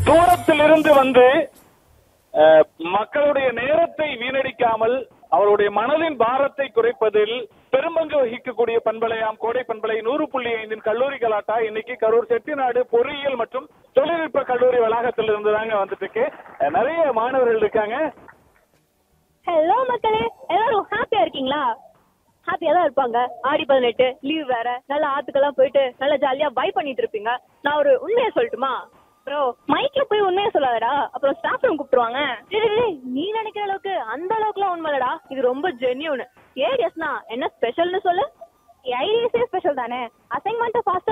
தூரத்தில் இருந்து வந்து அஹ், மக்களுடைய நேரத்தை வீணடிக்காமல் அவருடைய மனதின் பாரத்தை குறைப்பதில் பெரும்பங்கு வகிக்கக்கூடிய பண்பலையாம் கோடை பண்பலை நூறு புள்ளி ஐந்தின் கல்லூரி கலாட்டா இன்னைக்கு கரூர் செட்டிநாடு பொறியியல் மற்றும் தொழில்நுட்ப கல்லூரி வளாகத்தில் இருந்து தாங்க வந்துட்டு இருக்கு அஹ், நிறைய மாணவர்கள் இருக்காங்க ஹலோ மக்களே எல்லாரும் ஹாப்பியா இருக்கீங்களா ஹாப்பியா தான் இருப்பாங்க ஆடி பதினெட்டு லீவ் வேற நல்ல ஆத்துக்கெல்லாம் போயிட்டு நல்லா ஜாலியா பை பண்ணிட்டு இருப்பீங்க நான் ஒரு உண்மையை சொல்லட்டுமா ப்ரோ மைக்ல போய் உண்மையை சொல்லாதடா அப்புறம் ஸ்டாஃப் ரூம் கூப்பிட்டுருவாங்க டேய், டேய், டேய், நீ நினைக்கிற அளவுக்கு அந்த அளவுக்குலாம் உண்மை இல்லடா இது ரொம்ப ஜென்யூன் ஏடிஎஸ்னா என்ன ஸ்பெஷல்னு சொல்லு ஐடிஎஸ்ஏ ஸ்பெஷல் தானே அசைன்மெண்ட் ஃபாஸ்டா